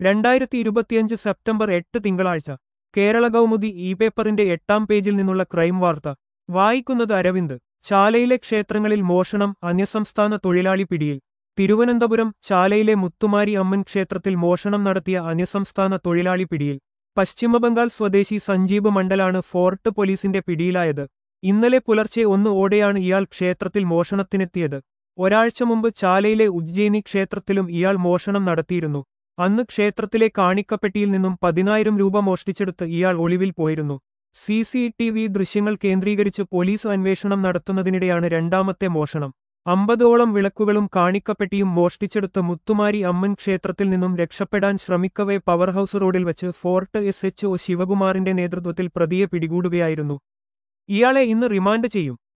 രണ്ടായിരത്തി ഇരുപത്തിയഞ്ച് സെപ്റ്റംബർ എട്ട് തിങ്കളാഴ്ച കേരള കൗമുദി ഇ പേപ്പറിന്റെ എട്ടാം പേജിൽ നിന്നുള്ള ക്രൈം വാർത്ത വായിക്കുന്നത് അരവിന്ദ് ചാലയിലെ ക്ഷേത്രങ്ങളിൽ മോഷണം അന്യസംസ്ഥാന തൊഴിലാളി പിടിയിൽ തിരുവനന്തപുരം ചാലയിലെ മുത്തുമാരി അമ്മൻ ക്ഷേത്രത്തിൽ മോഷണം നടത്തിയ അന്യസംസ്ഥാന തൊഴിലാളി പിടിയിൽ പശ്ചിമബംഗാൾ സ്വദേശി സഞ്ജീബ് മണ്ഡലാണ് ഫോർട്ട് പോലീസിന്റെ പിടിയിലായത് ഇന്നലെ പുലർച്ചെ ഒന്ന് ഓടെയാണ് ഇയാൾ ക്ഷേത്രത്തിൽ മോഷണത്തിനെത്തിയത് ഒരാഴ്ച മുമ്പ് ചാലയിലെ ഉജ്ജയിനി ക്ഷേത്രത്തിലും ഇയാൾ മോഷണം നടത്തിയിരുന്നു അന്ന് ക്ഷേത്രത്തിലെ കാണിക്കപ്പെട്ടിയിൽ നിന്നും പതിനായിരം രൂപ മോഷ്ടിച്ചെടുത്ത് ഇയാൾ ഒളിവിൽ പോയിരുന്നു സി സി ടി വി ദൃശ്യങ്ങൾ കേന്ദ്രീകരിച്ച് പോലീസ് അന്വേഷണം നടത്തുന്നതിനിടെയാണ് രണ്ടാമത്തെ മോഷണം അമ്പതോളം വിളക്കുകളും കാണിക്കപ്പെട്ടിയും മോഷ്ടിച്ചെടുത്ത് മുത്തുമാരി അമ്മൻ ക്ഷേത്രത്തിൽ നിന്നും രക്ഷപ്പെടാൻ ശ്രമിക്കവേ പവർ ഹൌസ് റോഡിൽ വച്ച് ഫോർട്ട് എസ് എച്ച് ഒ ശിവകുമാറിന്റെ നേതൃത്വത്തിൽ പ്രതിയെ പിടികൂടുകയായിരുന്നു ഇയാളെ ഇന്ന് റിമാൻഡ് ചെയ്യും